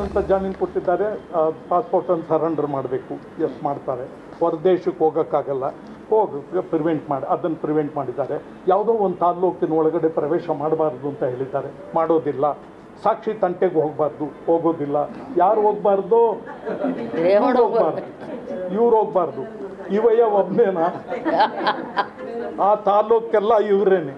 ಏನಂತ ಜಾಮೀನು ಕೊಟ್ಟಿದ್ದಾರೆ ಪಾಸ್ಪೋರ್ಟನ್ನು ಸರೆಂಡರ್ ಮಾಡಬೇಕು ಎಸ್ ಮಾಡ್ತಾರೆ ಹೊರದೇಶಕ್ಕೆ ಹೋಗೋಕ್ಕಾಗಲ್ಲ ಹೋಗಿ ಪ್ರಿವೆಂಟ್ ಮಾಡಿ ಅದನ್ನು ಪ್ರಿವೆಂಟ್ ಮಾಡಿದ್ದಾರೆ ಯಾವುದೋ ಒಂದು ತಾಲ್ಲೂಕಿನ ಒಳಗಡೆ ಪ್ರವೇಶ ಮಾಡಬಾರ್ದು ಅಂತ ಹೇಳಿದ್ದಾರೆ ಮಾಡೋದಿಲ್ಲ ಸಾಕ್ಷಿ ತಂಟೆಗೆ ಹೋಗಬಾರ್ದು ಹೋಗೋದಿಲ್ಲ ಯಾರು ಹೋಗ್ಬಾರ್ದು ಇವ್ರು ಹೋಗ್ಬಾರ್ದು ಇವ್ರು ಹೋಗ್ಬಾರ್ದು ಇವಯ್ಯ ಒಬ್ಬನೇನಾ ಆ ತಾಲ್ಲೂಕೆಲ್ಲ ಇವರೇನೆ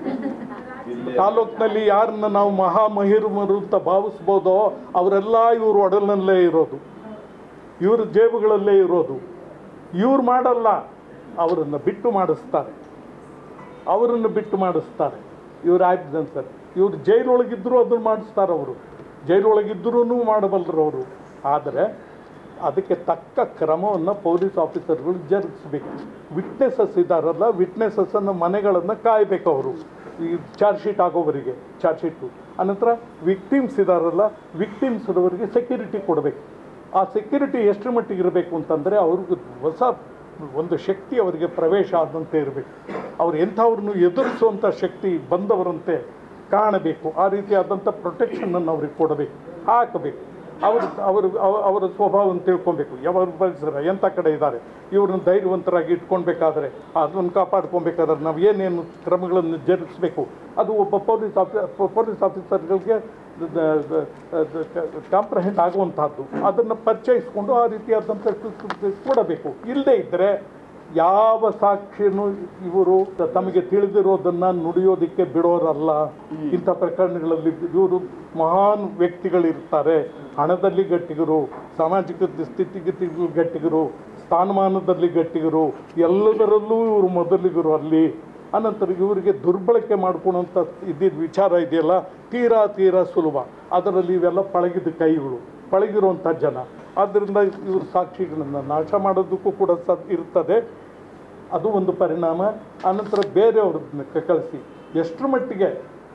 ತಾಲೂಕಿನಲ್ಲಿ ಯಾರನ್ನ ನಾವು ಮಹಾಮಹಿರ್ಮರು ಅಂತ ಭಾವಿಸ್ಬೋದೋ ಅವರೆಲ್ಲ ಇವ್ರ ಒಡಲಲ್ಲೇ ಇರೋದು ಇವ್ರ ಜೇಬುಗಳಲ್ಲೇ ಇರೋದು ಇವ್ರು ಮಾಡಲ್ಲ ಅವರನ್ನು ಬಿಟ್ಟು ಮಾಡಿಸ್ತಾರೆ ಅವರನ್ನು ಬಿಟ್ಟು ಮಾಡಿಸ್ತಾರೆ ಇವ್ರು ಆಯ್ತು ಸರ್ ಇವ್ರು ಜೈಲೊಳಗಿದ್ದರೂ ಅದನ್ನು ಮಾಡಿಸ್ತಾರೆ ಅವರು ಜೈಲೊಳಗಿದ್ರೂ ಮಾಡಬಲ್ಲರು ಅವರು ಆದರೆ ಅದಕ್ಕೆ ತಕ್ಕ ಕ್ರಮವನ್ನು ಪೊಲೀಸ್ ಆಫೀಸರ್ಗಳು ಜರುಗಿಸ್ಬೇಕು ವಿಟ್ನೆಸಸ್ ಇದ್ದಾರಲ್ಲ ವಿಟ್ನೆಸಸ್ಸನ್ನು ಮನೆಗಳನ್ನು ಕಾಯಬೇಕು ಅವರು ಈ ಚಾರ್ಜ್ ಶೀಟ್ ಆಗೋವರಿಗೆ ಚಾರ್ಜ್ ಶೀಟು ಅನಂತರ ವಿಕ್ಟಿಮ್ಸ್ ಇದ್ದಾರಲ್ಲ ವಿಕ್ಟಿಮ್ಸ್ರವರಿಗೆ ಸೆಕ್ಯೂರಿಟಿ ಕೊಡಬೇಕು ಆ ಸೆಕ್ಯೂರಿಟಿ ಎಷ್ಟು ಮಟ್ಟಿಗೆ ಇರಬೇಕು ಅಂತಂದರೆ ಅವ್ರಿಗೆ ಹೊಸ ಒಂದು ಶಕ್ತಿ ಅವರಿಗೆ ಪ್ರವೇಶ ಆದಂತೆ ಇರಬೇಕು ಅವ್ರು ಎಂಥವ್ರನ್ನು ಎದುರಿಸುವಂಥ ಶಕ್ತಿ ಬಂದವರಂತೆ ಕಾಣಬೇಕು ಆ ರೀತಿಯಾದಂಥ ಪ್ರೊಟೆಕ್ಷನನ್ನು ಅವ್ರಿಗೆ ಕೊಡಬೇಕು ಹಾಕಬೇಕು ಅವರು ಅವರು ಅವ- ಅವರ ಸ್ವಭಾವವನ್ನು ತಿಳ್ಕೊಬೇಕು ಯಾವಾಗ ಪರಿಸರ ಎಂಥ ಕಡೆ ಇದ್ದಾರೆ ಇವ್ರನ್ನ ಧೈರ್ಯವಂತರಾಗಿ ಇಟ್ಕೊಳ್ಬೇಕಾದ್ರೆ ಅದನ್ನು ಕಾಪಾಡ್ಕೊಬೇಕಾದ್ರೆ ನಾವು ಏನೇನು ಕ್ರಮಗಳನ್ನು ಜರುಗಿಸ್ಬೇಕು ಅದು ಒಬ್ಬ ಪೊಲೀಸ್ ಆಫೀ ಪೊಲೀಸ್ ಆಫೀಸರ್ಗಳಿಗೆ ಕಾಂಪ್ರಹೆಂಡ್ ಆಗುವಂತಹದ್ದು ಅದನ್ನು ಪರಿಚಯಿಸ್ಕೊಂಡು ಆ ರೀತಿಯಾದಂಥ ಕೊಡಬೇಕು ಇಲ್ಲದೇ ಇದ್ದರೆ ಯಾವ ಸಾಕ್ಷಿನೂ ಇವರು ತಮಗೆ ತಿಳಿದಿರೋದನ್ನ ನುಡಿಯೋದಕ್ಕೆ ಬಿಡೋರಲ್ಲ ಇಂಥ ಪ್ರಕರಣಗಳಲ್ಲಿ ಇವರು ಮಹಾನ್ ವ್ಯಕ್ತಿಗಳಿರ್ತಾರೆ ಹಣದಲ್ಲಿ ಗಟ್ಟಿಗರು ಸಾಮಾಜಿಕ ಸ್ಥಿತಿಗತಿಗಳು ಗಟ್ಟಿಗರು ಸ್ಥಾನಮಾನದಲ್ಲಿ ಗಟ್ಟಿಗರು ಎಲ್ಲದರಲ್ಲೂ ಇವರು ಮೊದಲಿಗರು ಅಲ್ಲಿ ಅನಂತರ ಇವರಿಗೆ ದುರ್ಬಳಕೆ ಮಾಡ್ಕೊಳ್ಳೋಂಥ ಇದ್ದಿದ್ದ ವಿಚಾರ ಇದೆಯಲ್ಲ ತೀರಾ ತೀರಾ ಸುಲಭ ಅದರಲ್ಲಿ ಇವೆಲ್ಲ ಪಳಗಿದ ಕೈಗಳು ಪಳಗಿರುವಂಥ ಜನ ಆದ್ದರಿಂದ ಇವರು ಸಾಕ್ಷಿಗಳನ್ನು ನಾಶ ಮಾಡೋದಕ್ಕೂ ಕೂಡ ಸ ಇರ್ತದೆ ಅದು ಒಂದು ಪರಿಣಾಮ ಅನಂತರ ಬೇರೆಯವ್ರನ್ನ ಕ- ಕಳಿಸಿ ಎಷ್ಟರ ಮಟ್ಟಿಗೆ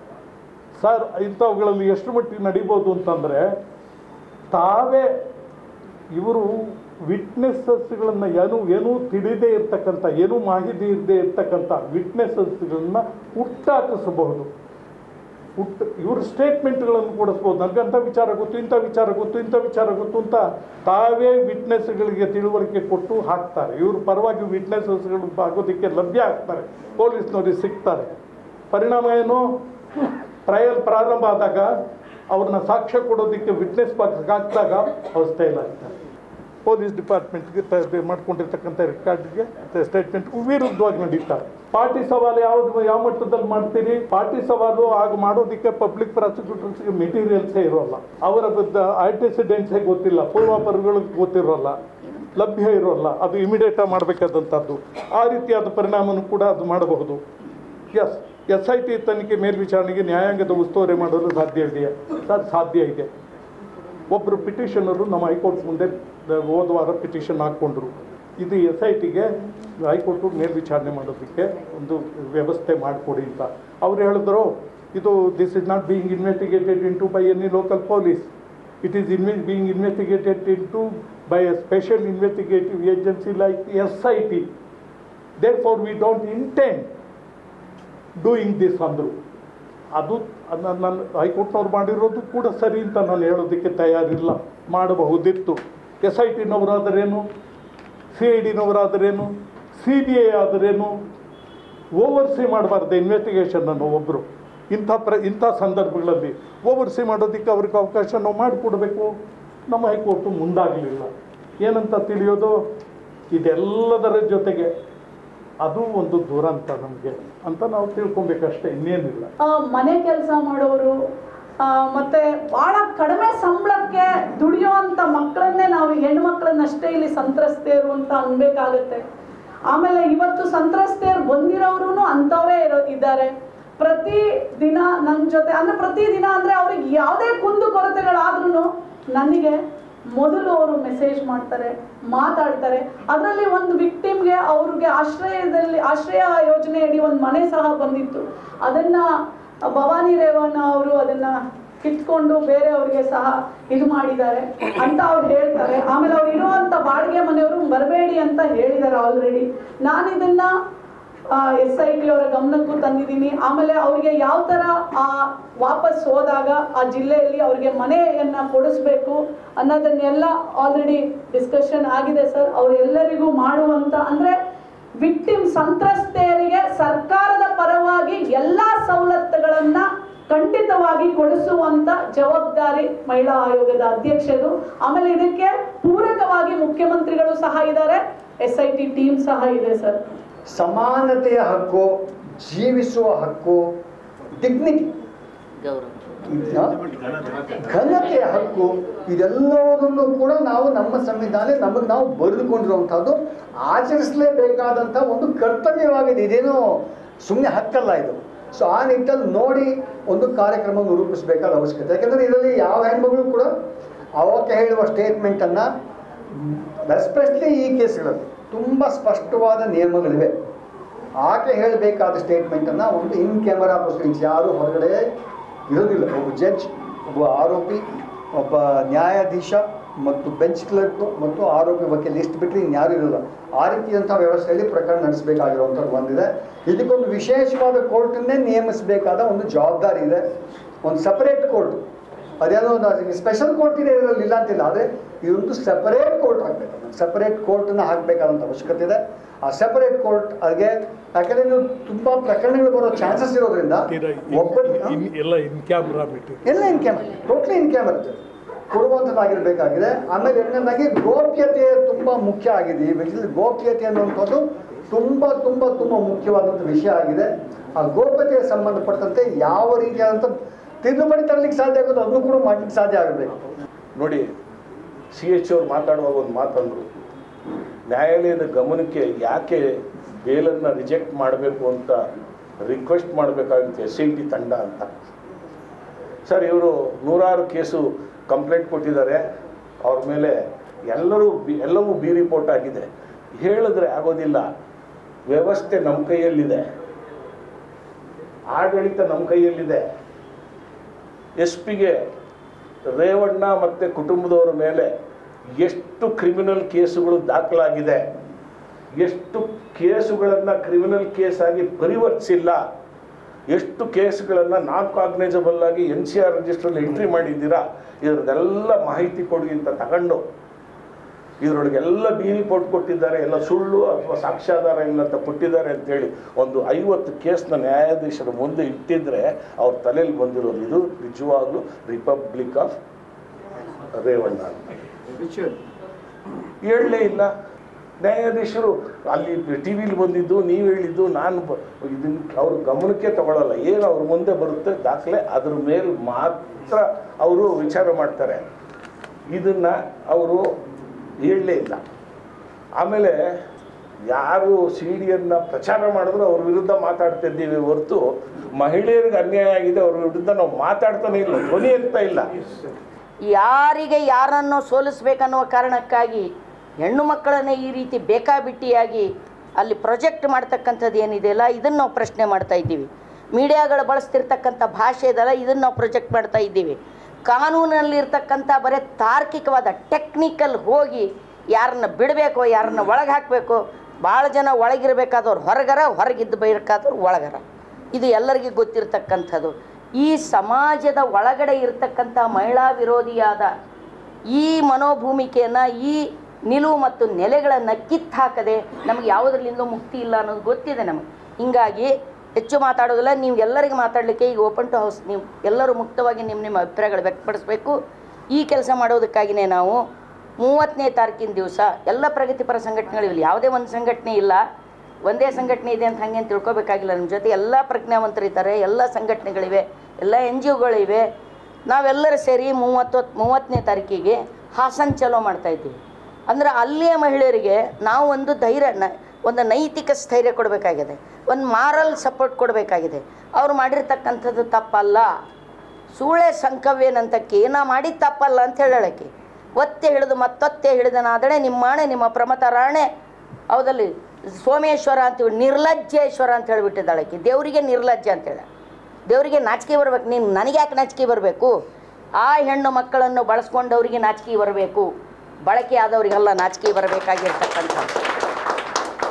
ಸರ್ ಇಂಥವುಗಳಲ್ಲಿ ಎಷ್ಟು ಮಟ್ಟಿಗೆ ನಡಿಬೋದು ಅಂತಂದರೆ ತಾವೇ ಇವರು ವಿಟ್ನೆಸಸ್ಗಳನ್ನು ಏನು ಏನೂ ತಿಳಿದೇ ಇರ್ತಕ್ಕಂಥ ಏನೂ ಮಾಹಿತಿ ಇರದೇ ಇರ್ತಕ್ಕಂಥ ವಿಟ್ನೆಸಸ್ಗಳನ್ನ ಹುಟ್ಟಾಕಿಸಬಹುದು ಹುಟ್ಟ ಇವ್ರ ಸ್ಟೇಟ್ಮೆಂಟ್ಗಳನ್ನು ಕೊಡಿಸ್ಬೋದು ನನಗಂಥ ವಿಚಾರ ಗೊತ್ತು ಇಂಥ ವಿಚಾರ ಗೊತ್ತು ಇಂಥ ವಿಚಾರ ಗೊತ್ತು ಅಂತ ತಾವೇ ವಿಟ್ನೆಸ್ಗಳಿಗೆ ತಿಳುವಳಿಕೆ ಕೊಟ್ಟು ಹಾಕ್ತಾರೆ ಇವ್ರ ಪರವಾಗಿ ವಿಟ್ನೆಸಸ್ಗಳು ಆಗೋದಕ್ಕೆ ಲಭ್ಯ ಆಗ್ತಾರೆ ಪೊಲೀಸ್ನವ್ರಿಗೆ ಸಿಗ್ತಾರೆ ಪರಿಣಾಮ ಏನು ಟ್ರಯಲ್ ಪ್ರಾರಂಭ ಆದಾಗ ಅವ್ರನ್ನ ಸಾಕ್ಷ್ಯ ಕೊಡೋದಕ್ಕೆ ವಿಟ್ನೆಸ್ ಹಾಕಿದಾಗ ಅವಸ್ಥೆ ಇಲ್ಲ ಆಗ್ತಾರೆ ಪೊಲೀಸ್ ಡಿಪಾರ್ಟ್ಮೆಂಟ್ಗೆ ತ- ಮಾಡ್ಕೊಂಡಿರ್ತಕ್ಕಂಥ ರೆಕಾರ್ಡ್ಗೆ ಸ್ಟೇಟ್ಮೆಂಟ್ ವಿರುದ್ಧವಾಗಿ ನಡೀತಾರೆ ಪಾರ್ಟಿ ಸವಾಲು ಯಾವ್ದು ಯಾವ ಮಟ್ಟದಲ್ಲಿ ಮಾಡ್ತೀರಿ ಪಾರ್ಟಿ ಸವಾಲು ಆಗ ಮಾಡೋದಕ್ಕೆ ಪಬ್ಲಿಕ್ ಪ್ರಾಸಿಕ್ಯೂಟರ್ಸ್ಗೆ ಮೆಟೀರಿಯಲ್ಸೇ ಇರೋಲ್ಲ ಅವರ ಆಂಟಿಸಿಡೆಂಟ್ಸೇ ಗೊತ್ತಿಲ್ಲ ಪೂರ್ವಾಪರಗಳಿಗೆ ಗೊತ್ತಿರೋಲ್ಲ ಲಭ್ಯ ಇರೋಲ್ಲ ಅದು ಇಮಿಡಿಯೇಟಾಗಿ ಮಾಡಬೇಕಾದಂಥದ್ದು ಆ ರೀತಿಯಾದ ಪರಿಣಾಮನೂ ಕೂಡ ಅದು ಮಾಡಬಹುದು ಎಸ್ ಎಸ್ ಐ ಟಿ ತನಿಖೆ ಮೇಲ್ವಿಚಾರಣೆಗೆ ನ್ಯಾಯಾಂಗದ ಉಸ್ತುವಾರಿ ಮಾಡಲು ಸಾಧ್ಯ ಇದೆಯಾ ಸರ್ ಸಾಧ್ಯ ಇದೆ ಒಬ್ಬರು ಪಿಟಿಷನರು ನಮ್ಮ ಹೈಕೋರ್ಟ್ ಮುಂದೆ ದ- ಹೋದ ವಾರ ಪಿಟಿಷನ್ ಹಾಕ್ಕೊಂಡ್ರು ಇದು ಎಸ್ ಐ ಟಿಗೆ ಹೈಕೋರ್ಟು ಮೇಲ್ವಿಚಾರಣೆ ಮಾಡೋದಕ್ಕೆ ಒಂದು ವ್ಯವಸ್ಥೆ ಮಾಡಿಕೊಡಿ ಅಂತ ಅವ್ರು ಹೇಳಿದ್ರು ಇದು this is not being investigated into by any local police it is inve being investigated into by a special investigative agency like S I T there for we don't intend doing this ಅಂದರು ಅದು ನನ್ನ ಹೈಕೋರ್ಟ್ನವ್ರು ಮಾಡಿರೋದು ಕೂಡ ಸರಿ ಅಂತ ನಾನು ಹೇಳೋದಕ್ಕೆ ತಯಾರಿಲ್ಲ ಮಾಡಬಹುದಿತ್ತು ಎಸ್ ಐ ಟಿನವರಾದರೇನು ಸಿ ಐ ಡಿನವರಾದರೇನು ಸಿ ಬಿ ಐ ಆದರೇನು ಓವರ್ಸಿ ಮಾಡಬಾರ್ದು ಇನ್ವೆಸ್ಟಿಗೇಷನನ್ನು ಒಬ್ಬರು ಇಂಥ ಪ್ರ ಇಂಥ ಸಂದರ್ಭಗಳಲ್ಲಿ ಓವರ್ಸಿ ಮಾಡೋದಕ್ಕೆ ಅವ್ರಿಗೆ ಅವಕಾಶ ನಾವು ಮಾಡಿಕೊಡ್ಬೇಕು ನಮ್ಮ ಹೈಕೋರ್ಟು ಮುಂದಾಗಲಿಲ್ಲ ಏನಂತ ತಿಳಿಯೋದು ಇದೆಲ್ಲದರ ಜೊತೆಗೆ ಅದು ಒಂದು ದುರಂತ ನಮಗೆ ಅಂತ ನಾವು ತಿಳ್ಕೊಬೇಕಷ್ಟೇ ಇನ್ನೇನಿಲ್ಲ ಆ, ಮನೆ ಕೆಲಸ ಮಾಡೋರು ಆ, ಮತ್ತೆ ಬಹಳ ಕಡಿಮೆ ಸಂಬಳಕ್ಕೆ ದುಡಿಯೋಂಥ ಮಕ್ಕಳನ್ನೇ ನಾವು ಹೆಣ್ಮಕ್ಳನ್ನಷ್ಟೇ ಇಲ್ಲಿ ಸಂತ್ರಸ್ತೆಯರು ಅಂತ ಅನ್ಬೇಕಾಗತ್ತೆ ಆಮೇಲೆ ಇವತ್ತು ಸಂತ್ರಸ್ತೆಯರು ಬಂದಿರೋರು ಅಂಥವರೇ ಇರೋ ಇದ್ದಾರೆ ಪ್ರತಿ ದಿನ ನನ್ನ ಜೊತೆ ಅಂದ್ರೆ ಪ್ರತಿ ದಿನ ಅಂದ್ರೆ ಅವ್ರಿಗೆ ಯಾವುದೇ ಕುಂದು ಕೊರತೆಗಳಾದ್ರೂ ನನಗೆ ಮೊದಲು ಅವರು ಮೆಸೇಜ್ ಮಾಡ್ತಾರೆ ಮಾತಾಡ್ತಾರೆ ಅದರಲ್ಲಿ ಒಂದು ವಿಕ್ಟಿಮ್ಗೆ ಅವ್ರಿಗೆ ಆಶ್ರಯದಲ್ಲಿ ಆಶ್ರಯ ಯೋಜನೆಯಡಿ ಒಂದು ಮನೆ ಸಹ ಬಂದಿತ್ತು ಅದನ್ನ ಭವಾನಿ ರೇವಣ್ಣ ಅವರು ಅದನ್ನ ಕಿತ್ಕೊಂಡು ಬೇರೆಯವ್ರಿಗೆ ಸಹ ಇದು ಮಾಡಿದ್ದಾರೆ ಅಂತ ಅವ್ರು ಹೇಳ್ತಾರೆ ಆಮೇಲೆ ಅವ್ರು ಇರುವಂತ ಬಾಡಿಗೆ ಮನೆಯವರು ಬರಬೇಡಿ ಅಂತ ಹೇಳಿದ್ದಾರೆ ಆಲ್ರೆಡಿ ನಾನು ಇದನ್ನ ಎಸ್ ಐ ಟಿ ಅವರ ಗಮನಕ್ಕೂ ತಂದಿದ್ದೀನಿ ಆಮೇಲೆ ಅವ್ರಿಗೆ ಯಾವ ಥರ ಆ ವಾಪಸ್ ಹೋದಾಗ ಆ ಜಿಲ್ಲೆಯಲ್ಲಿ ಅವ್ರಿಗೆ ಮನೆಯನ್ನ ಕೊಡಿಸ್ಬೇಕು ಅನ್ನೋದನ್ನೆಲ್ಲ ಆಲ್ರೆಡಿ ಡಿಸ್ಕಷನ್ ಆಗಿದೆ ಸರ್ ಅವರೆಲ್ಲರಿಗೂ ಮಾಡುವಂತ ಅಂದ್ರೆ ವಿಕ್ಟಿಮ್ ಸಂತ್ರಸ್ತೆಯರಿಗೆ ಸರ್ಕಾರದ ಪರವಾಗಿ ಎಲ್ಲಾ ಸವಲತ್ತುಗಳನ್ನ ಖಂಡಿತವಾಗಿ ಕೊಡಿಸುವಂತ ಜವಾಬ್ದಾರಿ ಮಹಿಳಾ ಆಯೋಗದ ಅಧ್ಯಕ್ಷರು ಆಮೇಲೆ ಇದಕ್ಕೆ ಪೂರಕವಾಗಿ ಮುಖ್ಯಮಂತ್ರಿಗಳು ಸಹ ಇದ್ದಾರೆ ಎಸ್ ಐ ಟಿ ಟೀಮ್ ಸಹ ಇದೆ ಸರ್ ಸಮಾನತೆಯ ಹಕ್ಕು ಜೀವಿಸುವ ಹಕ್ಕು ಡಿಗ್ನಿಟಿ ಘನತೆಯ ಹಕ್ಕು ಇದೆಲ್ಲದನ್ನು ಕೂಡ ನಾವು ನಮ್ಮ ಸಂವಿಧಾನ ನಮಗೆ ನಾವು ಬರೆದುಕೊಂಡಿರುವಂಥದ್ದು ಆಚರಿಸಲೇಬೇಕಾದಂಥ ಒಂದು ಕರ್ತವ್ಯವಾಗಿದೆ ಇದೇನೋ ಸುಮ್ಮನೆ ಹಕ್ಕಲ್ಲ ಇದು ಸೊ ಆ ನಿಟ್ಟಲ್ಲಿ ನೋಡಿ ಒಂದು ಕಾರ್ಯಕ್ರಮವನ್ನು ರೂಪಿಸಬೇಕಾದ ಅವಶ್ಯಕತೆ ಯಾಕಂದರೆ ಇದರಲ್ಲಿ ಯಾವ ಹೆಣ್ಮಗಳು ಕೂಡ ಅವಕ್ಕೆ ಹೇಳುವ ಸ್ಟೇಟ್ಮೆಂಟನ್ನು ಎಸ್ಪೆಷಲಿ ಈ ಕೇಸ್ಗಳಲ್ಲಿ ತುಂಬ ಸ್ಪಷ್ಟವಾದ ನಿಯಮಗಳಿವೆ ಆಕೆ ಹೇಳಬೇಕಾದ ಸ್ಟೇಟ್ಮೆಂಟನ್ನು ಒಂದು ಇನ್ ಕ್ಯಾಮರಾ ಪ್ರೊಸೀಡಿಂಗ್ಸ್ ಯಾರು ಹೊರಗಡೆ ಇರೋದಿಲ್ಲ ಒಬ್ಬ ಜಡ್ಜ್ ಒಬ್ಬ ಆರೋಪಿ ಒಬ್ಬ ನ್ಯಾಯಾಧೀಶ ಮತ್ತು ಬೆಂಚ್ ಕ್ಲರ್ಕು ಮತ್ತು ಆರೋಪಿ ವಕೀಲ ಲಿಸ್ಟ್ ಬಿಟ್ಟರೆ ಇನ್ಯಾರೂ ಇರೋಲ್ಲ ಆ ರೀತಿಯಂಥ ವ್ಯವಸ್ಥೆಯಲ್ಲಿ ಪ್ರಕರಣ ನಡೆಸಬೇಕಾಗಿರುವಂಥದ್ದು ಒಂದಿದೆ ಇದಕ್ಕೊಂದು ವಿಶೇಷವಾದ ಕೋರ್ಟನ್ನೇ ನೇಮಿಸಬೇಕಾದ ಒಂದು ಜವಾಬ್ದಾರಿ ಇದೆ ಒಂದು ಸಪರೇಟ್ ಕೋರ್ಟ್ ಅದೇನೋ ಒಂದು ಸ್ಪೆಷಲ್ ಕೋರ್ಟ್ ಇದೆ ಇದರಲ್ಲಿ ಇಲ್ಲ ಅಂತಿಲ್ಲ ಆದರೆ ಇದೊಂದು ಸಪರೇಟ್ ಕೋರ್ಟ್ ಹಾಕಬೇಕು ಸಪರೇಟ್ ಕೋರ್ಟನ್ನು ಹಾಕಬೇಕಾದಂಥ ಅವಶ್ಯಕತೆ ಇದೆ ಆ ಸಪರೇಟ್ ಕೋರ್ಟ್ ಅದಕ್ಕೆ ಯಾಕಂದರೆ ನೀವು ತುಂಬ ಪ್ರಕರಣಗಳು ಬರೋ ಚಾನ್ಸಸ್ ಇರೋದ್ರಿಂದ ಒಬ್ಬ ಎಲ್ಲ ಇನ್ ಕ್ಯಾಮ್ರಾ ಮೀಟಿಂಗ್ ಎಲ್ಲ in camera totally in camera ಕೊಡುವಂಥದ್ದಾಗಿರಬೇಕಾಗಿದೆ ಆಮೇಲೆ ಎರಡನೇದಾಗಿ ಗೋಪ್ಯತೆ ತುಂಬ ಮುಖ್ಯ ಆಗಿದೆ ಈ ವಿಷಯದಲ್ಲಿ ಗೋಪ್ಯತೆ ಅನ್ನುವಂಥದ್ದು ತುಂಬ ತುಂಬ ತುಂಬ ಮುಖ್ಯವಾದಂಥ ವಿಷಯ ಆಗಿದೆ ಆ ಗೋಪ್ಯತೆಗೆ ಸಂಬಂಧಪಟ್ಟಂತೆ ಯಾವ ರೀತಿಯಾದಂಥ ತಿದ್ದುಪಡಿ ತರಲಿಕ್ಕೆ ಸಾಧ್ಯ ಆಗುತ್ತೋ ಅದನ್ನು ಕೂಡ ಮಾಡಲಿಕ್ಕೆ ಸಾಧ್ಯ ಆಗಬೇಕು ನೋಡಿ ಸಿ ಎಚ್ ಅವ್ರು ಮಾತಾಡುವಾಗ ಒಂದು ಮಾತಂದರು ನ್ಯಾಯಾಲಯದ ಗಮನಕ್ಕೆ ಯಾಕೆ ಬೇಲನ್ನು ರಿಜೆಕ್ಟ್ ಮಾಡಬೇಕು ಅಂತ ರಿಕ್ವೆಸ್ಟ್ ಮಾಡಬೇಕಾಗಿತ್ತು ಎಸ್ ಐ ಟಿ ತಂಡ ಅಂತ ಸರ್ ಇವರು ನೂರಾರು ಕೇಸು ಕಂಪ್ಲೇಂಟ್ ಕೊಟ್ಟಿದ್ದಾರೆ ಅವ್ರ ಮೇಲೆ ಎಲ್ಲರೂ ಬಿ ಎಲ್ಲವೂ ಬಿ ರಿಪೋರ್ಟ್ ಆಗಿದೆ ಹೇಳಿದ್ರೆ ಆಗೋದಿಲ್ಲ ವ್ಯವಸ್ಥೆ ನಮ್ಮ ಕೈಯಲ್ಲಿದೆ ಆಡಳಿತ ನಮ್ಮ ಕೈಯಲ್ಲಿದೆ ಎಸ್ ಪಿಗೆ ರೇವಣ್ಣ ಮತ್ತು ಕುಟುಂಬದವರ ಮೇಲೆ ಎಷ್ಟು ಕ್ರಿಮಿನಲ್ ಕೇಸುಗಳು ದಾಖಲಾಗಿದೆ ಎಷ್ಟು ಕೇಸುಗಳನ್ನು ಕ್ರಿಮಿನಲ್ ಕೇಸಾಗಿ ಪರಿವರ್ತಿಸಿಲ್ಲ ಎಷ್ಟು ಕೇಸ್ಗಳನ್ನು ನಾನ್ ಕಾಗ್ನೈಸಬಲ್ ಆಗಿ ಎನ್ ಸಿ ಆರ್ ರಿಜಿಸ್ಟ್ರಲ್ಲಿ ಎಂಟ್ರಿ ಮಾಡಿದ್ದೀರಾ ಇದರದೆಲ್ಲ ಮಾಹಿತಿ ಕೊಡಿ ಅಂತ ತಗೊಂಡು ಇದರೊಳಗೆಲ್ಲ ಬಿ ರಿಪೋರ್ಟ್ ಕೊಟ್ಟಿದ್ದಾರೆ ಎಲ್ಲ ಸುಳ್ಳು ಅಥವಾ ಸಾಕ್ಷ್ಯಾಧಾರ ಇಲ್ಲ ಅಂತ ಕೊಟ್ಟಿದ್ದಾರೆ ಅಂತೇಳಿ ಒಂದು ಐವತ್ತು ಕೇಸ್ನ ನ್ಯಾಯಾಧೀಶರ ಮುಂದೆ ಇಟ್ಟಿದ್ರೆ ಅವ್ರ ತಲೆಯಲ್ಲಿ ಬಂದಿರೋದು ಇದು ನಿಜವಾಗ್ಲೂ ರಿಪಬ್ಲಿಕ್ ಆಫ್ ರೇವಣ್ಣ ಅಂತ ಹೇಳಲೇ ಇಲ್ಲ ನ್ಯಾಯಾಧೀಶರು ಅಲ್ಲಿ ಟಿ ವಿಲಿ ಬಂದಿದ್ದು ನೀವು ಹೇಳಿದ್ದು ನಾನು ಬ- ಇದನ್ನ ಅವ್ರ ಗಮನಕ್ಕೆ ತಗೊಳ್ಳಲ್ಲ ಏನು ಅವ್ರ ಮುಂದೆ ಬರುತ್ತೆ ದಾಖಲೆ ಅದ್ರ ಮೇಲೆ ಮಾತ್ರ ಅವರು ವಿಚಾರ ಮಾಡ್ತಾರೆ ಇದನ್ನ ಅವರು ಹೇಳಲೇ ಇಲ್ಲ ಆಮೇಲೆ ಯಾರು ಸಿ ಡಿಯನ್ನು ಪ್ರಚಾರ ಮಾಡಿದ್ರು ಅವ್ರ ವಿರುದ್ಧ ಮಾತಾಡ್ತಿದ್ದೀವಿ ಹೊರತು ಮಹಿಳೆಯರಿಗೆ ಅನ್ಯಾಯ ಆಗಿದೆ ಅವ್ರ ವಿರುದ್ಧ ನಾವು ಮಾತಾಡ್ತಾನೆ ಇಲ್ಲ ಧ್ವನಿ ಎತ್ತಾ ಇಲ್ಲ ಯಾರಿಗೆ ಯಾರನ್ನು ಸೋಲಿಸ್ಬೇಕನ್ನುವ ಕಾರಣಕ್ಕಾಗಿ ಹೆಣ್ಣು ಮಕ್ಕಳನ್ನೇ ಈ ರೀತಿ ಬೇಕಾಬಿಟ್ಟಿಯಾಗಿ ಅಲ್ಲಿ ಪ್ರೊಜೆಕ್ಟ್ ಮಾಡ್ತಕ್ಕಂಥದ್ದು ಏನಿದೆಯಲ್ಲ ಇದನ್ನು ನಾವು ಪ್ರಶ್ನೆ ಮಾಡ್ತಾ ಇದ್ದೀವಿ ಮೀಡಿಯಾಗಳು ಬಳಸ್ತಿರ್ತಕ್ಕಂಥ ಭಾಷೆ ಇದೆಲ್ಲ ಇದನ್ನು ನಾವು ಪ್ರೊಜೆಕ್ಟ್ ಮಾಡ್ತಾ ಇದ್ದೀವಿ ಕಾನೂನಲ್ಲಿರ್ತಕ್ಕಂಥ ಬರೀ ತಾರ್ಕಿಕವಾದ ಟೆಕ್ನಿಕಲ್ ಹೋಗಿ ಯಾರನ್ನ ಬಿಡಬೇಕು ಯಾರನ್ನ ಒಳಗೆ ಹಾಕಬೇಕು ಭಾಳ ಜನ ಒಳಗಿರಬೇಕಾದವ್ರು ಹೊರಗರ ಹೊರಗಿದ್ದು ಬೇಕಾದವ್ರು ಒಳಗರ ಇದು ಎಲ್ಲರಿಗೂ ಗೊತ್ತಿರ್ತಕ್ಕಂಥದ್ದು ಈ ಸಮಾಜದ ಒಳಗಡೆ ಇರತಕ್ಕಂಥ ಮಹಿಳಾ ವಿರೋಧಿಯಾದ ಈ ಮನೋಭೂಮಿಕೆಯನ್ನು ಈ ನಿಲುವು ಮತ್ತು ನೆಲೆಗಳನ್ನು ಕಿತ್ತು ಹಾಕದೆ ನಮಗೆ ಯಾವುದರಲ್ಲಿಂದ ಮುಕ್ತಿ ಇಲ್ಲ ಅನ್ನೋದು ಗೊತ್ತಿದೆ ನಮಗೆ ಹಿಂಗಾಗಿ ಹೆಚ್ಚು ಮಾತಾಡೋದಿಲ್ಲ ನೀವು ಎಲ್ಲರಿಗೆ ಮಾತಾಡಲಿಕ್ಕೆ ಈಗ ಓಪನ್ ಟು ಹೌಸ್ ನೀವು ಎಲ್ಲರೂ ಮುಕ್ತವಾಗಿ ನಿಮ್ಮ ನಿಮ್ಮ ಅಭಿಪ್ರಾಯಗಳು ವ್ಯಕ್ತಪಡಿಸಬೇಕು ಈ ಕೆಲಸ ಮಾಡೋದಕ್ಕಾಗಿಯೇ ನಾವು ಮೂವತ್ತನೇ ತಾರೀಕಿನ ದಿವಸ ಎಲ್ಲ ಪ್ರಗತಿಪರ ಸಂಘಟನೆಗಳಿವೆ ಯಾವುದೇ ಒಂದು ಸಂಘಟನೆ ಇಲ್ಲ ಒಂದೇ ಸಂಘಟನೆ ಇದೆ ಅಂತ ಹಾಗೇನು ತಿಳ್ಕೊಬೇಕಾಗಿಲ್ಲ ನಮ್ಮ ಜೊತೆ ಎಲ್ಲ ಪ್ರಜ್ಞಾವಂತರಿದ್ದಾರೆ ಎಲ್ಲ ಸಂಘಟನೆಗಳಿವೆ ಎಲ್ಲ ಎನ್ ಜಿ ಒಗಳಿವೆ ನಾವೆಲ್ಲರೂ ಸೇರಿ ಮೂವತ್ತು ಮೂವತ್ತನೇ ತಾರೀಕಿಗೆ ಹಾಸನ್ ಚಲೋ ಮಾಡ್ತಾ ಇದ್ದೀವಿ ಅಂದ್ರೆ ಅಲ್ಲಿಯ ಮಹಿಳೆಯರಿಗೆ ನಾವು ಒಂದು ಧೈರ್ಯ ನ- ಒಂದು ನೈತಿಕ ಸ್ಥೈರ್ಯ ಕೊಡಬೇಕಾಗಿದೆ ಒಂದು ಮಾರಲ್ ಸಪೋರ್ಟ್ ಕೊಡಬೇಕಾಗಿದೆ ಅವ್ರು ಮಾಡಿರ್ತಕ್ಕಂಥದ್ದು ತಪ್ಪಲ್ಲ ಸೂಳೆ ಸಂಕವ್ಯನಂತಕ್ಕೆ ನಾ ಮಾಡಿದ ತಪ್ಪಲ್ಲ ಅಂತ ಹೇಳಕ್ಕೆ ಒತ್ತೆ ಹಿಡಿದು ಮತ್ತೊತ್ತೆ ಹಿಡಿದನಾದಳೆ ನಿಮ್ಮಾಣೆ ನಿಮ್ಮ ಪ್ರಮತ ರಾಣೆ ಹೌದಲ್ಲಿ ಸೋಮೇಶ್ವರ ಅಂತೀವಿ ನಿರ್ಲಜ್ಜೇಶ್ವರ ಅಂತ ಹೇಳಿಬಿಟ್ಟಿದ್ದಾಳಕ್ಕೆ ದೇವರಿಗೆ ನಿರ್ಲಜ್ಜ ಅಂತೇಳಿ ದೇವರಿಗೆ ನಾಚಿಕೆ ಬರ್ಬೇಕು ನೀನು ನನಗೆ ಯಾಕೆ ನಾಚಿಕೆ ಬರಬೇಕು ಆ ಹೆಣ್ಣು ಮಕ್ಕಳನ್ನು ಬಳಸ್ಕೊಂಡವರಿಗೆ ನಾಚಿಕೆ ಬರಬೇಕು ಬಳಕೆ ಆದವರಿಗೆಲ್ಲ ನಾಚಿಕೆ ಬರಬೇಕಾಗಿರ್ತಕ್ಕಂಥ ಎಷ್ಟು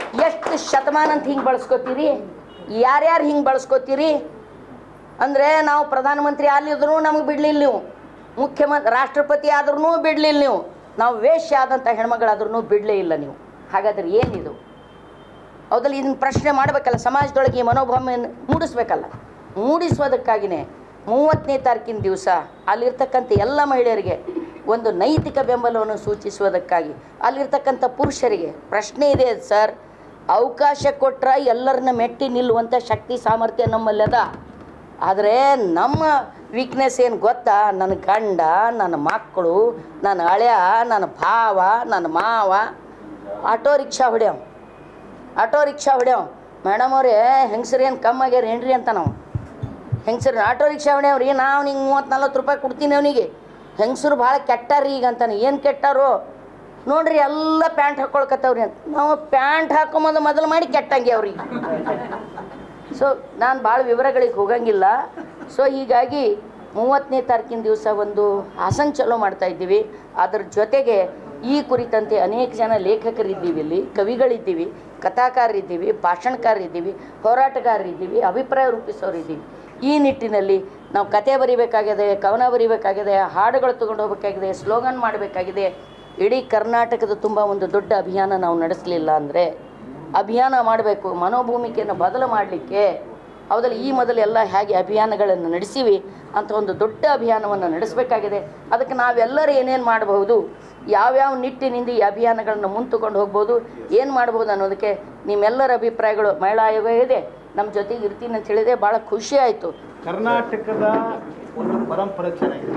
ಹತ್ತು ಶತಮಾನ ಅಂತ ಹಿಂಗೆ ಬಳಸ್ಕೋತೀರಿ ಯಾರ್ಯಾರು ಹಿಂಗೆ ಬಳಸ್ಕೋತೀರಿ ಅಂದರೆ ನಾವು ಪ್ರಧಾನಮಂತ್ರಿ ಅಲ್ಲಿದ್ರು ನಮಗೆ ಬಿಡಲಿಲ್ಲ ನೀವು ಮುಖ್ಯಮಂತ್ರಿ ರಾಷ್ಟ್ರಪತಿ ಆದ್ರೂ ಬಿಡಲಿಲ್ಲ ನೀವು ನಾವು ವೇಶ್ಯ ಆದಂಥ ಹೆಣ್ಮಗಳಾದ್ರೂ ಬಿಡಲೇ ಇಲ್ಲ ನೀವು ಹಾಗಾದ್ರೆ ಏನಿದು ಹೌದಲ್ಲ ಇದನ್ನ ಪ್ರಶ್ನೆ ಮಾಡಬೇಕಲ್ಲ ಸಮಾಜದೊಳಗೆ ಈ ಮನೋಭಾವನೆಯನ್ನು ಮೂಡಿಸ್ಬೇಕಲ್ಲ ಮೂಡಿಸೋದಕ್ಕಾಗಿಯೇ ಮೂವತ್ತನೇ ತಾರೀಕಿನ ದಿವಸ ಅಲ್ಲಿರ್ತಕ್ಕಂಥ ಎಲ್ಲ ಮಹಿಳೆಯರಿಗೆ ಒಂದು ನೈತಿಕ ಬೆಂಬಲವನ್ನು ಸೂಚಿಸುವುದಕ್ಕಾಗಿ ಅಲ್ಲಿರ್ತಕ್ಕಂಥ ಪುರುಷರಿಗೆ ಪ್ರಶ್ನೆ ಇದೆ ಸರ್ ಅವಕಾಶ ಕೊಟ್ಟರೆ ಎಲ್ಲರನ್ನ ಮೆಟ್ಟಿ ನಿಲ್ಲುವಂಥ ಶಕ್ತಿ ಸಾಮರ್ಥ್ಯ ನಮ್ಮಲ್ಲದ ಆದರೆ ನಮ್ಮ ವೀಕ್ನೆಸ್ ಏನು ಗೊತ್ತಾ ನನ್ನ ಗಂಡ ನನ್ನ ಮಕ್ಕಳು ನನ್ನ ಹಳೆಯ ನನ್ನ ಭಾವ ನನ್ನ ಮಾವ ಆಟೋ ರಿಕ್ಷಾ ಹೊಡ್ಯಾವ ಆಟೋ ರಿಕ್ಷಾ ಹೊಡ್ಯಾವ ಮೇಡಮ್ ಅವ್ರೆ ಹೆಂಗಸ್ರು ಏನು ಕಮ್ಮಿ ಆಗ್ಯಾರ ಏನ್ರಿ ಅಂತ ನಾವು ಹೆಂಗಸ್ರು ಆಟೋ ರಿಕ್ಷಾ ಹೊಡ್ಯಾವ್ರಿ ನಾವು ನಿಂಗೆ ಮೂವತ್ತು ನಲ್ವತ್ತು ರೂಪಾಯಿ ಕೊಡ್ತೀನಿ ಅವನಿಗೆ ಹೆಂಗಸರು ಭಾಳ ಕೆಟ್ಟಾರ್ರಿ ಈಗ ಅಂತಾನೆ ಏನು ಕೆಟ್ಟಾರು ನೋಡ್ರಿ ಎಲ್ಲ ಪ್ಯಾಂಟ್ ಹಾಕೊಳ್ಕತ್ತವ್ರಿ ಅಂತ ನಾವು ಪ್ಯಾಂಟ್ ಹಾಕೊಂಬಂದು ಮೊದಲು ಮಾಡಿ ಕೆಟ್ಟಂಗೆ ಅವ್ರಿಗೆ ಸೊ ನಾನು ಭಾಳ ವಿವರಗಳಿಗೆ ಹೋಗಂಗಿಲ್ಲ ಸೊ ಹೀಗಾಗಿ ಮೂವತ್ತನೇ ತಾರೀಕಿನ ದಿವಸ ಒಂದು ಹಾಸನ್ ಚಲೋ ಮಾಡ್ತಾ ಇದ್ದೀವಿ ಅದ್ರ ಜೊತೆಗೆ ಈ ಕುರಿತಂತೆ ಅನೇಕ ಜನ ಲೇಖಕರಿದ್ದೀವಿ ಇಲ್ಲಿ ಕವಿಗಳಿದ್ದೀವಿ ಕಥಾಕಾರರಿದ್ದೀವಿ ಭಾಷಣಕಾರರಿದ್ದೀವಿ ಹೋರಾಟಗಾರರಿದ್ದೀವಿ ಅಭಿಪ್ರಾಯ ರೂಪಿಸೋರಿದ್ದೀವಿ ಈ ನಿಟ್ಟಿನಲ್ಲಿ ನಾವು ಕತೆ ಬರಿಬೇಕಾಗಿದೆ ಕವನ ಬರಿಬೇಕಾಗಿದೆ ಹಾಡುಗಳು ತೊಗೊಂಡು ಹೋಗಬೇಕಾಗಿದೆ ಸ್ಲೋಗನ್ ಮಾಡಬೇಕಾಗಿದೆ ಇಡೀ ಕರ್ನಾಟಕದ ತುಂಬ ಒಂದು ದೊಡ್ಡ ಅಭಿಯಾನ ನಾವು ನಡೆಸಲಿಲ್ಲ ಅಂದರೆ ಅಭಿಯಾನ ಮಾಡಬೇಕು ಮನೋಭೂಮಿಕೆಯನ್ನು ಬದಲು ಮಾಡಲಿಕ್ಕೆ ಹೌದಲ್ಲ ಈ ಮೊದಲು ಎಲ್ಲ ಹೇಗೆ ಅಭಿಯಾನಗಳನ್ನು ನಡೆಸಿವಿ ಅಂತ ಒಂದು ದೊಡ್ಡ ಅಭಿಯಾನವನ್ನು ನಡೆಸಬೇಕಾಗಿದೆ ಅದಕ್ಕೆ ನಾವೆಲ್ಲರೂ ಏನೇನು ಮಾಡಬಹುದು ಯಾವ್ಯಾವ ನಿಟ್ಟಿನಿಂದ ಈ ಅಭಿಯಾನಗಳನ್ನು ಮುಂತುಕೊಂಡು ಹೋಗ್ಬೋದು ಏನು ಮಾಡ್ಬೋದು ಅನ್ನೋದಕ್ಕೆ ನಿಮ್ಮೆಲ್ಲರ ಅಭಿಪ್ರಾಯಗಳು ಮಹಿಳಾ ಆಯೋಗ ಇದೆ ನಮ್ಮ ಜೊತೆಗೆ ಇರ್ತೀನಿ ಅಂತ ಹೇಳಿದೆ ಭಾಳ ಖುಷಿ ಆಯಿತು ಕರ್ನಾಟಕದ ಒಂದು ಪರಂಪರೆ ಚೆನ್ನಾಗಿದೆ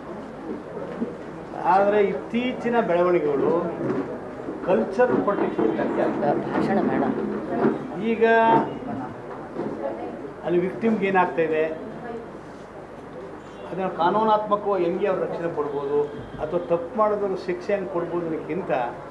ಆದರೆ ಇತ್ತೀಚಿನ ಬೆಳವಣಿಗೆಗಳು ಕಲ್ಚರ್ ಪ್ರೊಟೆಕ್ಷನ್ ಭಾಷಣ ಮೇಡಮ್ ಈಗ ಅಲ್ಲಿ ವಿಕ್ಟಿಮ್ಗೆ ಏನಾಗ್ತಾ ಇದೆ ಅದನ್ನು ಕಾನೂನಾತ್ಮಕವಾಗಿ ಹೆಂಗೆ ಅವ್ರು ರಕ್ಷಣೆ ಕೊಡ್ಬೋದು ಅಥವಾ ತಪ್ಪು ಮಾಡಿದವರು ಶಿಕ್ಷೆಯನ್ನು ಕೊಡ್ಬೋದು ಅನ್ನೋಕ್ಕಿಂತ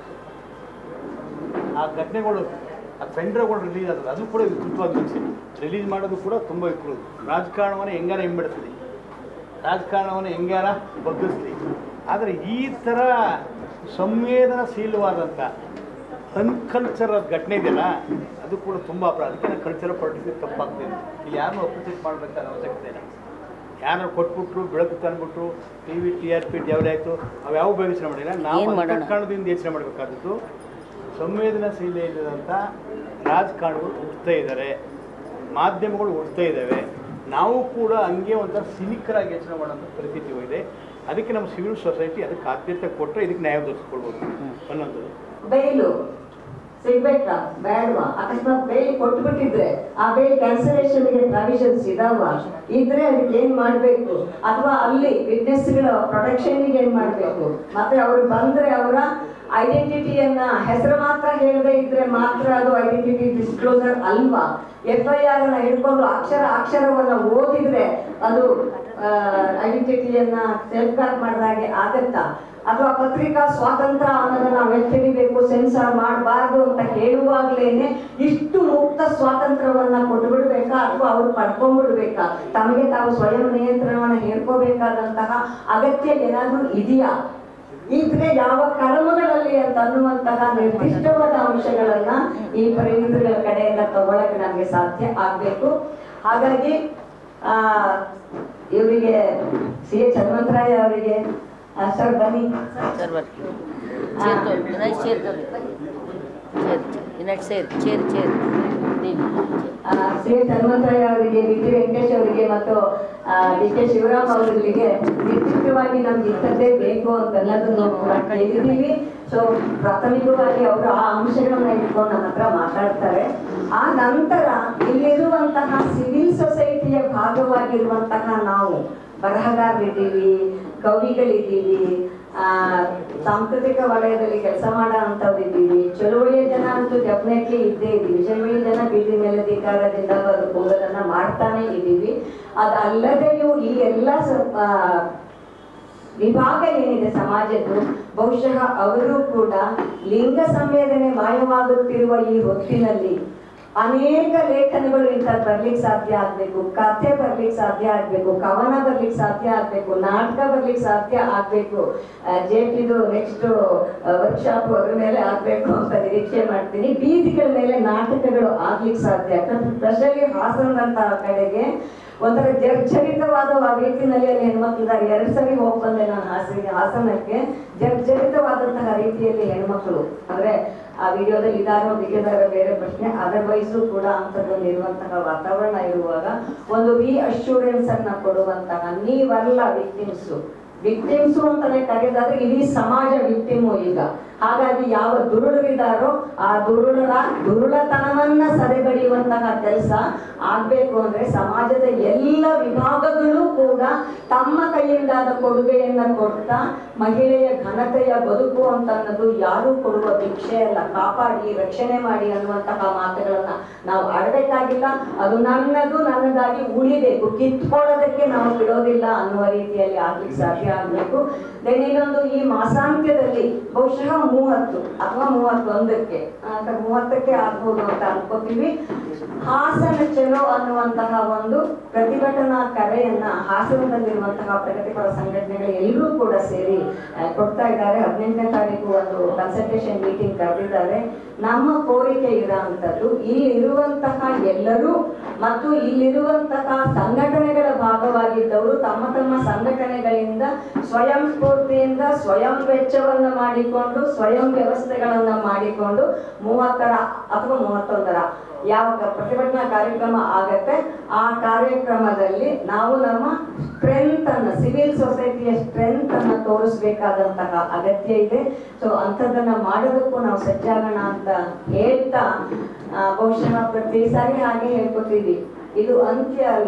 ಆ ಘಟನೆಗಳು ಆ ಪೆಂಡ್ರಗಳು ರಿಲೀಸ್ ಆಗೋದು ಅದು ಕೂಡ ವಿಕೃತವಾದ ವಿಷಯ ರಿಲೀಸ್ ಮಾಡೋದು ಕೂಡ ತುಂಬ ವಿಕೃತ ರಾಜಕಾರಣವನ್ನು ಹೆಂಗಾರ ಹಿಂಬಿಡ್ತದೆ ರಾಜಕಾರಣವನ್ನು ಹೆಂಗಾರ ಬಗ್ಗಿಸ್ಲಿ ಆದರೆ ಈ ಥರ ಸಂವೇದನಾಶೀಲವಾದಂಥ ಅನ್ಕಲ್ಚರ್ ಘಟನೆ ಇದೆಯಲ್ಲ ಅದು ಕೂಡ ತುಂಬ ಅಪರಾಧ ಅದಕ್ಕೆ ನಾನು ಕಲ್ಚರಲ್ ಪ್ರೊಟೆಕ್ಷನ್ ತಪ್ಪಾಗ್ತಿದೆ ಇಲ್ಲಿ ಯಾರನ್ನೂ ಅಪ್ರಿಷಿಯೇಟ್ ಮಾಡಬೇಕಾದ ಅವಶ್ಯಕತೆ ಇಲ್ಲ ಯಾರು ಕೊಟ್ಬಿಟ್ರು ಬೆಳಕು ತಂದ್ಬಿಟ್ರು T V T R P develop ಆಯಿತು ಅವು ಯಾವ ಯೋಚನೆ ಮಾಡಿಲ್ಲ ನಾವು ಏನ್ ಮಾಡೋಣ? ಕಾರಣದಿಂದ ಯೋಚನೆ ಮಾಡಬೇಕಾದದ್ದು ಸಂವೇದನಾಶೀಲ ಇಲ್ಲದಂಥ ರಾಜಕಾರಣಿಗಳು ಹುಡ್ತಾ ಇದ್ದಾರೆ ಮಾಧ್ಯಮಗಳು ಹುಡ್ತಾ ಇದ್ದಾವೆ ನಾವು ಕೂಡ ಹಂಗೆ ಒಂಥರ ಸಿನಿಕರಾಗಿ ಯೋಚನೆ ಮಾಡೋಂಥ ಪರಿಸ್ಥಿತಿ ಇದೆ ಅದಕ್ಕೆ ನಮ್ಮ ಸಿವಿಲ್ ಸೊಸೈಟಿ ಅದಕ್ಕೆ ಆದ್ಯತೆ ಕೊಟ್ಟರೆ ಇದಕ್ಕೆ ನ್ಯಾಯ ದೊರಕಿಸ್ಕೊಳ್ಬೋದು ಅನ್ನೋದು ಬೇಲು ಸಿಗ್ಬೇಕಾ ಬೇಡವಾ ಅಕಸ್ಮಾತ್ ಬೇಲ್ ಕೊಟ್ಬಿಟ್ಟಿದ್ರೆ ಆ ಬೇಲ್ ಕ್ಯಾನ್ಸಲೇಷನ್ ಗೆ ಪ್ರಾವಿಷನ್ಸ್ ಇದಾವ ಇದ್ರೆ ಅದಕ್ಕೆ ಏನ್ ಮಾಡ್ಬೇಕು ಅಥವಾ ಅಲ್ಲಿ ವಿಟ್ನೆಸ್ ಗಳ ಪ್ರೊಟೆಕ್ಷನ್ ಗೆ ಏನ್ ಮಾಡ್ಬೇಕು ಮತ್ತೆ ಅವ್ರು ಬಂದ್ರೆ ಅವರ ಐಡೆಂಟಿಟಿಯನ್ನ ಹೆಸರು ಮಾತ್ರ ಹೇಳದೆ ಇದ್ರೆ ಮಾತ್ರ ಅದು ಐಡೆಂಟಿಟಿ ಡಿಸ್ಕ್ಲೋಸರ್ ಅಲ್ವಾ ಎಫ್ ಐ ಆರ್ ಅನ್ನ ಹಿಡ್ಕೊಂಡು ಅಕ್ಷರ ಅಕ್ಷರವನ್ನ ಓದಿದ್ರೆ ಅದು ಐಡೆಂಟಿಟಿಯನ್ನ ಸೆಲ್ಫ್ ಗಾರ್ಡ್ ಮಾಡಿದಾಗೆ ಆಗತ್ತಾ ಅಥವಾ ಪತ್ರಿಕಾ ಸ್ವಾತಂತ್ರ್ಯ ಅನ್ನೋದನ್ನ ನಾವು ಎತ್ತಿಡಿಬೇಕು ಸೆನ್ಸಾರ್ ಮಾಡಬಾರ್ದು ಅಂತ ಹೇಳುವಾಗ್ಲೇನೆ ಇಷ್ಟು ಮುಕ್ತ ಸ್ವಾತಂತ್ರ್ಯವನ್ನ ಕೊಟ್ಬಿಡ್ಬೇಕಾ ಅಥವಾ ಅವ್ರು ಪಡ್ಕೊಂಡ್ಬಿಡ್ಬೇಕಾ ತಮಗೆ ತಾವು ಸ್ವಯಂ ನಿಯಂತ್ರಣವನ್ನ ಹೇಳ್ಕೋಬೇಕಾದಂತಹ ಅಗತ್ಯ ಏನಾದ್ರೂ ಇದೆಯಾ ಇದ್ರೆ ಯಾವ ಕರ್ಮಗಳಲ್ಲಿ ಅಂತ ಅನ್ನುವಂತಹ ನಿರ್ದಿಷ್ಟವಾದ ಅಂಶಗಳನ್ನ ಈ ಪರಿಣಿತಗಳ ಕಡೆಯಿಂದ ತಗೊಳಕ್ಕೆ ನಮ್ಗೆ ಸಾಧ್ಯ ಆಗ್ಬೇಕು ಹಾಗಾಗಿ ಆ ಇವರಿಗೆ ಸಿ ಎಚ್ ಹನುಮಂತರಾಯ ಅವರಿಗೆ ಸರ್ ಬನ್ನಿ ಸರ್ವರ್ ಚೇರ್ ತೋ ಯುನೈಟ್ ಚೇರ್ ತೋ ಚೇರ್ ಯುನೈಟ್ ಚೇರ್ ಚೇರ್ ಚೇರ್ ಆ, ಶ್ರೀ ಹನುಮಂತರಾಯ ಅವರಿಗೆ ಬಿ ಟಿ ವೆಂಕಟೇಶ್ ಅವರಿಗೆ ಮತ್ತು ಡಿ ಕೆ ಶಿವರಾಮ್ ಅವರಿಗೆ ನಿರ್ದಿಷ್ಟವಾಗಿ ನಮ್ಗೆ ಇಂಥದ್ದೇ ಬೇಕು ಅಂತೆಲ್ಲದನ್ನು ಕೂಡ ಕೇಳಿದ್ದೀವಿ ಸೊ ಪ್ರಾಥಮಿಕವಾಗಿ ಅವರು ಆ ಅಂಶಗಳನ್ನ ಇಟ್ಕೊಂಡು ನಮ್ಮ ಹತ್ರ ಮಾತಾಡ್ತಾರೆ ಆ ನಂತರ ಇಲ್ಲಿರುವಂತಹ ಸಿವಿಲ್ ಸೊಸೈಟಿಯ ಭಾಗವಾಗಿರುವಂತಹ ನಾವು ಬರಹಗಾರರಿದ್ದೀವಿ ಕವಿಗಳಿದ್ದೀವಿ ಆ ಸಾಂಸ್ಕೃತಿಕ ವಲಯದಲ್ಲಿ ಕೆಲಸ ಮಾಡೋ ಅಂಥವ್ರಿದ್ದೀವಿ ಚಳುವಳಿಯ ಜನ ಅಂತೂ ಡೆಫಿನೆಟ್ಲಿ ಇದ್ದೇ ಇದ್ದೀವಿ ಚಳುವಳಿಯ ಜನ ಬೀದಿ ಮೇಲೆ ಧಿಕಾರದಿಂದ ಅದು ಕೂದಲನ್ನ ಮಾಡ್ತಾನೆ ಇದ್ದೀವಿ ಅದಲ್ಲದೆಯೂ ಈ ಎಲ್ಲ ಸ- ಆ, ವಿಭಾಗ ಏನಿದೆ ಸಮಾಜದ್ದು ಬಹುಶಃ ಅವರು ಕೂಡ ಲಿಂಗ ಸಂವೇದನೆ ಮಾಯವಾಗುತ್ತಿರುವ ಈ ಹೊತ್ತಿನಲ್ಲಿ ಅನೇಕ ಲೇಖನಗಳು ಇಂಥದ್ದು ಬರ್ಲಿಕ್ಕೆ ಸಾಧ್ಯ ಆಗ್ಬೇಕು ಕಥೆ ಬರ್ಲಿಕ್ಕೆ ಸಾಧ್ಯ ಆಗ್ಬೇಕು ಕವನ ಬರ್ಲಿಕ್ಕೆ ಸಾಧ್ಯ ಆಗ್ಬೇಕು ನಾಟಕ ಬರ್ಲಿಕ್ಕೆ ಸಾಧ್ಯ ಆಗ್ಬೇಕು ಜೆ ಪಿದು ನೆಕ್ಸ್ಟ್ ವರ್ಕ್ಶಾಪ್ ಅದ್ರ ಮೇಲೆ ಆಗ್ಬೇಕು ಅಂತ ನಿರೀಕ್ಷೆ ಮಾಡ್ತೀನಿ ಬೀದಿಗಳ ಮೇಲೆ ನಾಟಕಗಳು ಆಗ್ಲಿಕ್ಕೆ ಸಾಧ್ಯ ಸ್ಪೆಷಲಿ ಹಾಸನದಂತಹ ಕಡೆಗೆ ಒಂಥರ ಜರ್ಜರಿತವಾದ ಆ ರೀತಿಯಲ್ಲಿ ಅಲ್ಲಿ ಹೆಣ್ಮಕ್ಳಿದ್ದಾರೆ ಎರಡು ಸರಿ ಹೋಗಿ ಬಂದೆ ನಾನು ಹಾಸನಿಗೆ ಹಾಸನಕ್ಕೆ ಜರ್ಜರಿತವಾದಂತಹ ರೀತಿಯಲ್ಲಿ ಹೆಣ್ಮಕ್ಳು ಅಂದ್ರೆ ಆ ವಿಡಿಯೋದಲ್ಲಿ ಇದಾರೋ ಬಿಗಿದಾರೋ ಬೇರೆ ಪ್ರಶ್ನೆ ಅದರ್ವೈಸು ಕೂಡ ಅಂಥದ್ದೊಂದು ಇರುವಂತಹ ವಾತಾವರಣ ಇರುವಾಗ ಒಂದು ರಿ ಅಶ್ಯೂರೆನ್ಸ್ ಅನ್ನ ಕೊಡುವಂತಹ ನೀವಲ್ಲ ವಿಕ್ಟಿಮ್ಸು ವಿಕ್ಟಿಮ್ಸು ಅಂತಾನೆ ಕರೆದಾದ್ರೆ ಇಡೀ ಸಮಾಜ ವಿಕ್ಟಿಮು ಈಗ ಹಾಗಾಗಿ ಯಾವ ದುರುಳರಿದ್ದಾರೋ ಆ ದುರುಳರ ದುರುಳತನವನ್ನ ಸದೆಬಡಿಯುವಂತಹ ಕೆಲಸ ಆಗ್ಬೇಕು ಅಂದ್ರೆ ಸಮಾಜದ ಎಲ್ಲ ವಿಭಾಗಗಳು ಕೂಡ ತಮ್ಮ ಕೈಯಿಂದಾದ ಕೊಡುಗೆಯನ್ನ ಕೊಡ್ತಾ ಮಹಿಳೆಯ ಘನತೆಯ ಬದುಕು ಅಂತ ಅನ್ನೋದು ಯಾರು ಕೊಡುವ ಭಿಕ್ಷೆ ಅಲ್ಲ ಕಾಪಾಡಿ ರಕ್ಷಣೆ ಮಾಡಿ ಅನ್ನುವಂತಹ ಮಾತುಗಳನ್ನ ನಾವು ಆಡಬೇಕಾಗಿಲ್ಲ ಅದು ನನ್ನದು ನನ್ನದಾಗಿ ಉಳಿಬೇಕು ಕಿತ್ಕೊಳ್ಳೋದಕ್ಕೆ ನಾವು ಬಿಡೋದಿಲ್ಲ ಅನ್ನುವ ರೀತಿಯಲ್ಲಿ ಆಗ್ಲಿಕ್ಕೆ ಸಾಧ್ಯ ಆಗ್ಬೇಕು ದೆನ್ ಇನ್ನೊಂದು ಈ ಮಾಸಾಂತ್ಯದಲ್ಲಿ ಬಹುಶಃ ಮೂವತ್ತು ಅಥವಾ ಮೂವತ್ತೊಂದಕ್ಕೆ ಅಂತ ಮೂವತ್ತಕ್ಕೆ ಆಗ್ಬೋದು ಅಂತ ಅನ್ಕೋತೀವಿ ಹಾಸನ ಚಲೋ ಅನ್ನುವಂತಹ ಒಂದು ಪ್ರತಿಭಟನಾ ಕರೆಯನ್ನ ಹಾಸನದಲ್ಲಿರುವಂತಹ ಪ್ರಗತಿಪರ ಸಂಘಟನೆಗಳು ಎಲ್ಲರೂ ಕೂಡ ಸೇರಿ ಆ, ಕೊಡ್ತಾ ಇದ್ದಾರೆ ಹದಿನೆಂಟನೇ ತಾರೀಕು ಒಂದು ಕನ್ಸಲ್ಟೇಷನ್ ಮೀಟಿಂಗ್ ಕರೆದಿದ್ದಾರೆ ನಮ್ಮ ಕೋರಿಕೆ ಇರೋಂಥದ್ದು ಇಲ್ಲಿ ಇರುವಂತಹ ಎಲ್ಲರೂ ಮತ್ತು ಇಲ್ಲಿರುವಂತಹ ಸಂಘಟನೆಗಳ ಭಾಗವಾಗಿದ್ದವರು ತಮ್ಮ ತಮ್ಮ ಸಂಘಟನೆಗಳಿಂದ ಸ್ವಯಂ ಸ್ಫೂರ್ತಿಯಿಂದ ಸ್ವಯಂ ವೆಚ್ಚವನ್ನ ಮಾಡಿಕೊಂಡು ಸ್ವಯಂ ವ್ಯವಸ್ಥೆಗಳನ್ನ ಮಾಡಿಕೊಂಡು ಮೂವತ್ತರ ಅಥವಾ ಮೂವತ್ತೊಂದರ ಯಾವ ಕ- ಪ್ರತಿಭಟನಾ ಕಾರ್ಯಕ್ರಮ ಆಗತ್ತೆ ಆ ಕಾರ್ಯಕ್ರಮದಲ್ಲಿ ನಾವು ನಮ್ಮ ಸ್ಟ್ರೆಂತ್ ಅನ್ನ ಸಿವಿಲ್ ಸೊಸೈಟಿಯ ಸ್ಟ್ರೆಂತ್ ಅನ್ನ ತೋರಿಸ್ಬೇಕಾದಂತಹ ಅಗತ್ಯ ಇದೆ ಸೊ ಅಂಥದ್ದನ್ನ ಮಾಡೋದಕ್ಕೂ ನಾವು ಸಜ್ಜಾಗೋಣ ಅಂತ ಹೇಳ್ತಾ ಆ, ಬಹುಶಃ ಪ್ರತಿ ಸಾರಿ ಹಾಗೆ ಹೇಳ್ಕೊತೀವಿ ಇದು ಅಂತ್ಯ ಅಲ್ಲ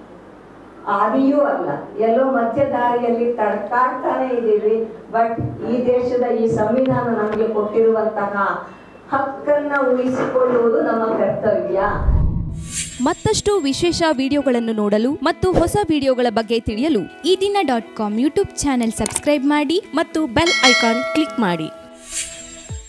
ಆದಿಯೂ ಅಲ್ಲ ಎಲ್ಲೋ ಮಧ್ಯ ದಾರಿಯಲ್ಲಿ ತಡ್ಕಾಡ್ತಾನೆ ಇದ್ದೀವಿ ಬಟ್ ಈ ದೇಶದ ಈ ಸಂವಿಧಾನ ನಮಗೆ ಕೊಟ್ಟಿರುವಂತಹ ಹಕ್ಕನ್ನ ಉಳಿಸಿಕೊಳ್ಳುವುದು ನಮ್ಮ ಕರ್ತವ್ಯ ಮತ್ತಷ್ಟು ವಿಶೇಷ ವಿಡಿಯೋಗಳನ್ನು ನೋಡಲು ಮತ್ತು ಹೊಸ ವಿಡಿಯೋಗಳ ಬಗ್ಗೆ ತಿಳಿಯಲು ಈ ದಿನ dot com YouTube channel subscribe ಮಾಡಿ ಮತ್ತು ಬೆಲ್ ಐಕಾನ್ ಕ್ಲಿಕ್ ಮಾಡಿ